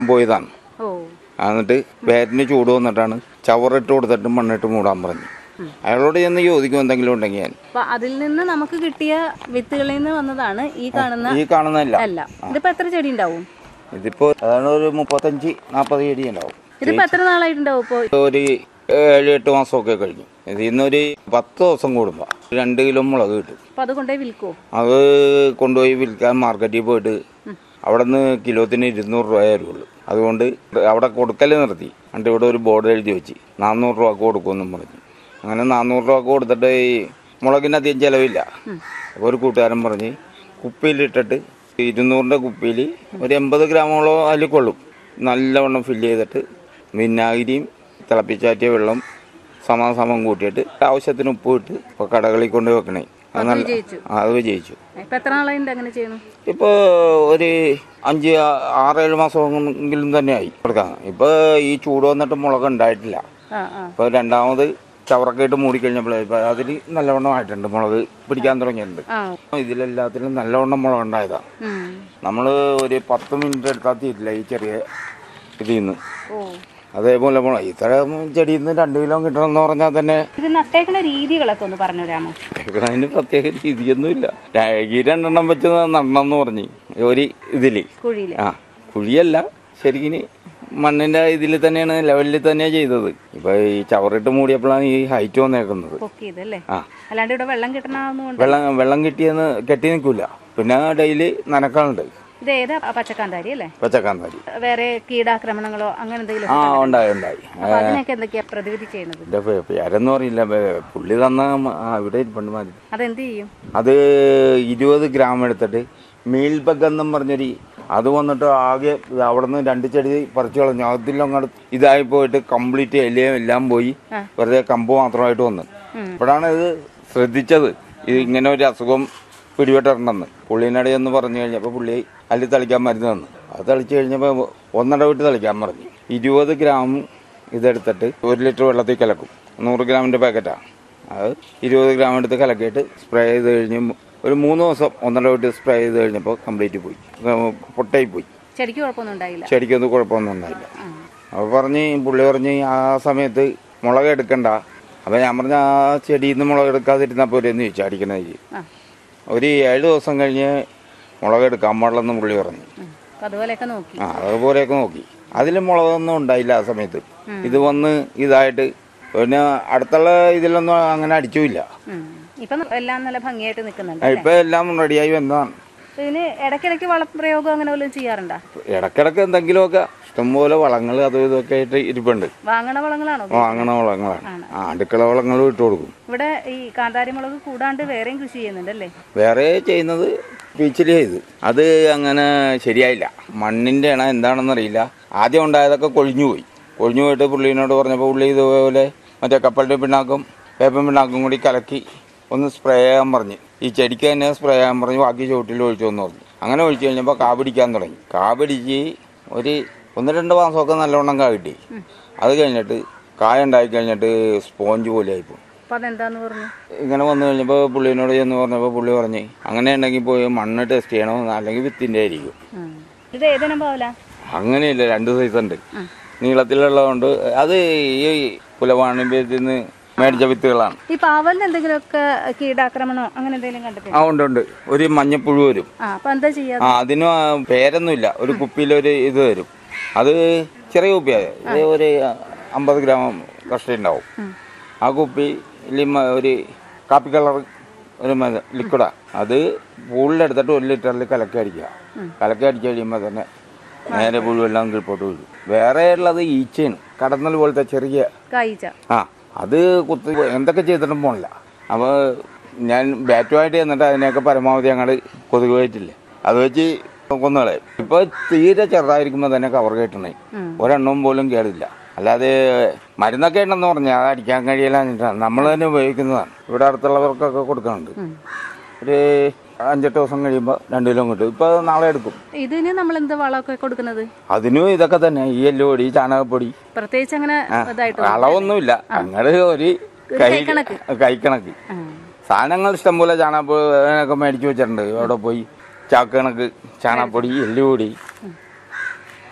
പോയതാണ് ഓ എന്നിട്ട് വേരിന് ചൂട് വന്നിട്ടാണ് ചവറിട്ട് കൊടുത്തിട്ട് മണ്ണിട്ട് മൂടാൻ പറഞ്ഞു അയാളോട് ചെന്ന് ചോദിക്കും എന്തെങ്കിലും ഉണ്ടെങ്കിൽ ഞാൻ അപ്പൊ അതിൽ നിന്ന് നമുക്ക് കിട്ടിയ വിത്തുകളിൽ നിന്ന് വന്നതാണ് ഈ കാണുന്ന ഈ കാണുന്നതല്ല അല്ല ഇതിപ്പോ എത്ര ചെടി ഉണ്ടാവും ഇതിപ്പോ അതാണ് ഒരു മുപ്പത്തഞ്ച് നാൽപ്പത് ചെടി ഉണ്ടാവും ഇതിപ്പോ എത്ര നാളായിട്ടുണ്ടാവും ഇപ്പൊ ഒരു ഏഴ് എട്ട് മാസമൊക്കെ കഴിഞ്ഞു ഇതിൽ നിന്നൊരു പത്ത് ദിവസം കൂടുമ്പോൾ രണ്ട് കിലോ മുളക് കിട്ടും അപ്പൊ അത് കൊണ്ടുപോയി വിൽക്കുവോ അത് കൊണ്ടുപോയി വിൽക്കാൻ മാർക്കറ്റിൽ പോയിട്ട് അവിടെ നിന്ന് കിലോത്തിന് ഇരുന്നൂറ് രൂപ തരുള്ളൂ അതുകൊണ്ട് അവിടെ കൊടുക്കൽ നിർത്തി എന്നിട്ട് ഇവിടെ ഒരു ബോർഡ് എഴുതി വെച്ച് നാനൂറ് രൂപക്ക് കൊടുക്കുമെന്നും പറഞ്ഞു അങ്ങനെ നാനൂറ് രൂപക്ക് കൊടുത്തിട്ട് ഈ മുളകിന് അധികം ചിലവില്ല അപ്പോൾ ഒരു കൂട്ടുകാരൻ പറഞ്ഞ് കുപ്പിയിലിട്ടിട്ട് ഇരുന്നൂറിൻ്റെ കുപ്പിയിൽ ഒരു എൺപത് ഗ്രാമോളം അതിൽ കൊള്ളും നല്ലവണ്ണം ഫില്ല് ചെയ്തിട്ട് വിനാഗിരിയും തിളപ്പിച്ചാറ്റിയ വെള്ളം സമാസമം കൂട്ടിയിട്ട് ആവശ്യത്തിന് ഉപ്പ് ഇട്ട് ഇപ്പോൾ കടകളിൽ കൊണ്ട് വെക്കണേ അത് നല്ല വിജയിച്ചു. ആ, അത് വിജയിച്ചു ഇപ്പൊ എത്ര നാളായിട്ട് അങ്ങനെ ചെയ്യുന്നു ഇപ്പോൾ ഒരു അഞ്ച് ആ- ആറേഴ് മാസമെങ്കിലും തന്നെ ആയി കൊടുക്കാം ഇപ്പോൾ ഈ ചൂട് വന്നിട്ട് മുളക് ഉണ്ടായിട്ടില്ല ആ ആ ഇപ്പോൾ രണ്ടാമത് ചവറൊക്കെ ഇട്ട് മൂടിക്കഴിഞ്ഞപ്പോൾ ഇപ്പോൾ അതിൽ നല്ലവണ്ണം ആയിട്ടുണ്ട് മുളക് പിടിക്കാൻ തുടങ്ങിയിട്ടുണ്ട് ആ ഇതിലെല്ലാത്തിലും നല്ലവണ്ണം മുളക് ഉണ്ടായതാണ് ഉം. നമ്മൾ ഒരു പത്ത് മിനിറ്റ് എടുത്താൽ തീരില്ല ഈ ചെറിയ ഇതിൽ നിന്ന് ഓ അതേപോലെ മുളക് ഇത്ര ചെടിയിൽ നിന്ന് രണ്ട് കിലോ കിട്ടണമെന്ന് പറഞ്ഞാൽ തന്നെ ഇത് നട്ടേക്കുന്ന രീതികളൊക്കെ ഒന്ന് പറഞ്ഞു തരാമോ അതിന് പ്രത്യേക രീതിയൊന്നുമില്ല ഈ രണ്ടെണ്ണം വെച്ച് നടണമെന്ന് പറഞ്ഞു ഒരു ഇതില് കുഴിയില് ആ കുഴിയല്ല ശരിക്കും മണ്ണിന്റെ ഇതിൽ തന്നെയാണ് ലെവലിൽ തന്നെയാണ് ചെയ്തത് ഇപ്പൊ ഈ ചവറിട്ട് മൂടിയപ്പോഴാണ് ഈ ഹൈറ്റ് വന്നേക്കുന്നത് പൊക്കിയതല്ലേ ആ അല്ലാണ്ട് ഇവിടെ വെള്ളം കിട്ടണമെന്നുകൊണ്ട് വെള്ളം വെള്ളം കിട്ടിയെന്ന് കെട്ടി നിൽക്കൂല പിന്നെ ഡെയിലി നനക്കാനുണ്ട് ഇത് ഏതാ പച്ചക്കാന്താരി അല്ലേ പച്ചക്കാന്താരി വേറെ കീടാക്രമണങ്ങളോ അങ്ങനെ എന്തെങ്കിലും ആ ഉണ്ടായി ഉണ്ടായി അപ്പൊ അതിനൊക്കെ എന്തൊക്കെയാ പ്രതിവിധി ചെയ്യുന്നത് എന്റെ പേ- പേരൊന്നും അറിയില്ല പേ- പുള്ളി തന്ന മ- ആ, ഇവിടെ ഇരിപ്പുണ്ട് മതി അതെന്ത് ചെയ്യും അത് ഇരുപത് ഗ്രാം എടുത്തിട്ട് മീൽബഗ് എന്നും പറഞ്ഞൊരു അത് വന്നിട്ട് ആകെ അവിടെ നിന്ന് രണ്ട് ചെടി പറിച്ചു കളഞ്ഞു അതിലങ്ങോട്ട് ഇതായി പോയിട്ട് കംപ്ലീറ്റ് ഇലയും എല്ലാം പോയി വെറുതെ കമ്പ് മാത്രമായിട്ട് വന്നു അപ്പോഴാണ് ഇത് ശ്രദ്ധിച്ചത് ഇത് ഇങ്ങനെ ഒരു അസുഖം പിടിപെട്ടിട്ടുണ്ടെന്ന് പുള്ളിനടെ എന്ന് പറഞ്ഞു കഴിഞ്ഞപ്പോൾ പുള്ളി അതിൽ തളിക്കാൻ മരുന്ന് തന്നു അത് തളിച്ചു കഴിഞ്ഞപ്പോൾ ഒന്നര വിട്ട് തളിക്കാൻ പറഞ്ഞു ഇരുപത് ഗ്രാം ഇതെടുത്തിട്ട് ഒരു ലിറ്റർ വെള്ളത്തിൽ കലക്കും നൂറ് ഗ്രാമിൻ്റെ പാക്കറ്റാണ് അത് ഇരുപത് ഗ്രാം എടുത്ത് കലക്കിയിട്ട് സ്പ്രേ ചെയ്ത് കഴിഞ്ഞ് ഒരു മൂന്ന് ദിവസം ഒന്നര വിട്ട് സ്പ്രേ ചെയ്ത് കഴിഞ്ഞപ്പോൾ കംപ്ലീറ്റ് പോയി ഏഹ് പൊട്ടായി പോയി ചെടിക്ക് കുഴപ്പമൊന്നും ഉണ്ടായില്ല ചെടിക്കൊന്നും കുഴപ്പമൊന്നും ഉണ്ടായില്ല അപ്പോൾ പറഞ്ഞ് പുള്ളി പറഞ്ഞ് ആ സമയത്ത് മുളക് എടുക്കണ്ട അപ്പോൾ ഞാൻ പറഞ്ഞ ആ ചെടിയിൽ നിന്ന് മുളക് എടുക്കാതിരുന്നാൽ പോരെ എന്ന് ചോദിച്ചു അടിക്കണ രീതി ആ ഒരു ഏഴ് ദിവസം കഴിഞ്ഞ് മുളക് എടുക്കാൻ പാടില്ലെന്ന് പുള്ളി പറഞ്ഞു ഉം. അപ്പൊ അതുപോലെയൊക്കെ നോക്കി ആ അതുപോലെയൊക്കെ നോക്കി അതിൽ മുളകൊന്നും ഉണ്ടായില്ല ആ സമയത്ത് ഇത് വന്ന് ഇതായിട്ട് പിന്നെ അടുത്തുള്ള ഇതിലൊന്നും അങ്ങനെ അടിച്ചുമില്ല ഉം. ഇപ്പൊ എല്ലാം നല്ല ഭംഗിയായിട്ട് നിൽക്കുന്നുണ്ട് ഇപ്പൊ എല്ലാം റെഡിയായി വന്നതാണ് ഇതിന് ഇടയ്ക്കിടയ്ക്ക് വളപ്രയോഗം അങ്ങനെ വല്ലതും ചെയ്യാറുണ്ടോ ഇടക്കിടക്ക് എന്തെങ്കിലുമൊക്കെ ഇഷ്ടംപോലെ വളങ്ങൾ അതും ഇതൊക്കെ ആയിട്ട് ഇരിപ്പുണ്ട് വാങ്ങണ വളങ്ങളാണോ വാങ്ങണ വളങ്ങളാണ് ആ അടുക്കള വളങ്ങളും ഇട്ട് കൊടുക്കും ഇവിടെ ഈ കാന്താരി മുളക് കൂടാണ്ട് വേറെയും കൃഷി ചെയ്യുന്നുണ്ട് അല്ലേ വേറെ ചെയ്യുന്നത് പീച്ചിലി ചെയ്ത് അത് അങ്ങനെ ശരിയായില്ല മണ്ണിന്റെ ആണ് എന്താണെന്ന് അറിയില്ല ആദ്യം ഉണ്ടായതൊക്കെ കൊഴിഞ്ഞു പോയി കൊഴിഞ്ഞു പോയിട്ട് പുള്ളീനോട് പറഞ്ഞപ്പോൾ പുള്ളി ഇതുപോലെ മറ്റേ കപ്പലിന്റെ പിണ്ണാക്കും വേപ്പൻ പിണ്ണാക്കും കൂടി കലക്കി ഒന്ന് സ്പ്രേ ചെയ്യാൻ പറഞ്ഞ് ഈ ചെടിക്ക് തന്നെ സ്പ്രേ ചെയ്യാൻ പറഞ്ഞ് ബാക്കി ചുവട്ടിൽ ഒഴിച്ചു എന്ന് പറഞ്ഞു അങ്ങനെ ഒഴിച്ചു കഴിഞ്ഞപ്പോൾ കാ പിടിക്കാൻ തുടങ്ങി കാ പിടിച്ച് ഒരു ഒന്ന് രണ്ട് മാസമൊക്കെ നല്ലവണ്ണം കാ കിട്ടി അത് കഴിഞ്ഞിട്ട് കായ ഉണ്ടായി കഴിഞ്ഞിട്ട് സ്പോഞ്ച് പോലെ ആയിപ്പോയി അപ്പൊ അതെന്താന്ന് പറഞ്ഞു ഇങ്ങനെ വന്നു കഴിഞ്ഞപ്പോൾ പുള്ളിനോട് ചെന്ന് പറഞ്ഞപ്പോൾ പുള്ളി പറഞ്ഞ് അങ്ങനെ ഉണ്ടെങ്കിൽ പോയി മണ്ണ് ടെസ്റ്റ് ചെയ്യണം അല്ലെങ്കിൽ വിത്തിൻ്റെ ആയിരിക്കും ഉം. ഇത് ഏതിനും പോവല അങ്ങനെയില്ല രണ്ട് സൈസ് ഉണ്ട് നീളത്തിലുള്ളതുകൊണ്ട് അത് ഈ കുലവാണിഭ്യത്തിൽ നിന്ന് മേടിച്ച വിത്തുകളാണ് ഈ പാവലിന് എന്തെങ്കിലുമൊക്കെ കീടാക്രമണോ അങ്ങനെ എന്തെങ്കിലും കണ്ടിട്ടില്ല ആ ഉണ്ട് ഉണ്ട് ഒരു മഞ്ഞപ്പുഴു വരും ആ അപ്പൊ എന്താ ചെയ്യാ ആ അതിന് പേരൊന്നുമില്ല ഒരു കുപ്പിയിലൊരു ഇത് വരും അത് ചെറിയ കുപ്പിയാണ് ഇത് ഒരു അമ്പത് ഗ്രാം കഷ്ടി ഉണ്ടാവും ആ കുപ്പിയിൽ മ- ഒരു കാപ്പി കളർ ഒരു ലിക്വിഡാ അത് പൂളിലെടുത്തിട്ട് ഒരു ലിറ്ററിൽ കലക്കി അടിക്കുക കലക്കി അടിച്ച് കഴിയുമ്പോൾ തന്നെ നേരെ പുഴുവെല്ലാം കീഴ്പോട്ട് വീഴും വേറെ ഉള്ളത് ഈച്ചയാണ് കടന്നൽ പോലത്തെ ചെറിയ കായ്ച്ച ആ അത് കുത്തി എന്തൊക്കെ ചെയ്തിട്ടും പോണില്ല അപ്പോൾ ഞാൻ ബാറ്റുമായിട്ട് ചെന്നിട്ട് അതിനെയൊക്കെ പരമാവധി അങ്ങോട്ട് കൊതുക് പോയിട്ടില്ലേ അത് വെച്ച് കൊന്നുകളെ ഇപ്പൊ തീരെ ചെറുതായിരിക്കുമ്പോൾ തന്നെ കവർ കെട്ടണേ ഒരെണ്ണവും പോലും കേടില്ല അല്ലാതെ മരുന്നൊക്കെ ഉണ്ടെന്ന് പറഞ്ഞാൽ അത് അടിക്കാൻ കഴിയില്ല നമ്മൾ തന്നെ ഉപയോഗിക്കുന്നതാണ് ഇവിടെ അടുത്തുള്ളവർക്കൊക്കെ കൊടുക്കുന്നുണ്ട് ഒരു അഞ്ചെട്ട് ദിവസം കഴിയുമ്പോൾ രണ്ട് കിലോ കിട്ടും ഇപ്പൊ നാളെ എടുക്കും ഇതിന് നമ്മൾ എന്ത് വളമൊക്കെ കൊടുക്കുന്നത് അതിനും ഇതൊക്കെ തന്നെ ഈ എല്ലുപൊടി ചാണകപ്പൊടി പ്രത്യേകിച്ച് അങ്ങനെ ഇതായിട്ട് അളവൊന്നുമില്ല അങ്ങനെ ഒരു കൈ കൈക്കണക്ക് ആ. സാധനങ്ങൾ ഇഷ്ടംപോലെ ചാണകപ്പൊടിയൊക്കെ മേടിച്ചു വെച്ചിട്ടുണ്ട് അവിടെ പോയി ചാക്ക് കണക്ക് ചാണകപ്പൊടി എല്ലുപൊടി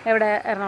എവിടെ എറണാകുളം